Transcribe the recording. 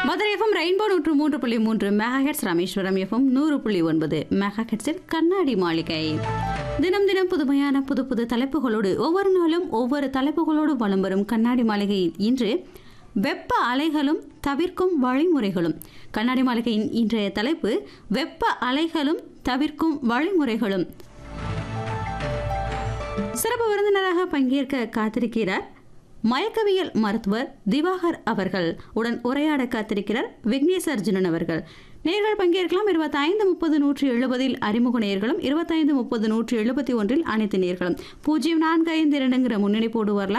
Madurai FM rainbow நூற்று மூன்று புள்ளி மூன்று மெகாஹெட்ஸ் ராமேஸ்வரம் எஃப்எம் நூறு புள்ளி ஒன்பது மெகாஹெட்ஸில் கண்ணாடி மாளிகை தினம் தினம் புதுமையான புது புது தலைப்புகளோடு ஒவ்வொரு நாளும் ஒவ்வொரு தலைப்புகளோடு வலம் வரும் கண்ணாடி மாளிகையில் இன்று வெப்ப அலைகளும் தவிர்க்கும் வழிமுறைகளும் கண்ணாடி மாளிகையின் இன்றைய தலைப்பு வெப்ப அலைகளும் தவிர்க்கும் வழிமுறைகளும் சிறப்பு விருந்தினராக பங்கேற்க காத்திருக்கிறார் மயக்கவியல் மருத்துவர் திவாகர் அவர்கள் உடன் உரையாட காத்திருக்கிறார் விக்னேஷ் அர்ஜுனன் அவர்கள் நேர்கள் பங்கேற்கலாம் இருபத்தைந்து முப்பது நூற்றி எழுபதில் அறிமுக நேர்களும் இருபத்தைந்து முப்பது நூற்றி எழுபத்தி ஒன்றில் அனைத்து நேர்களும் பூஜ்ஜியம் நான்கு ஐந்து இரண்டுங்கிற முன்னணிப்போடு வரலாம்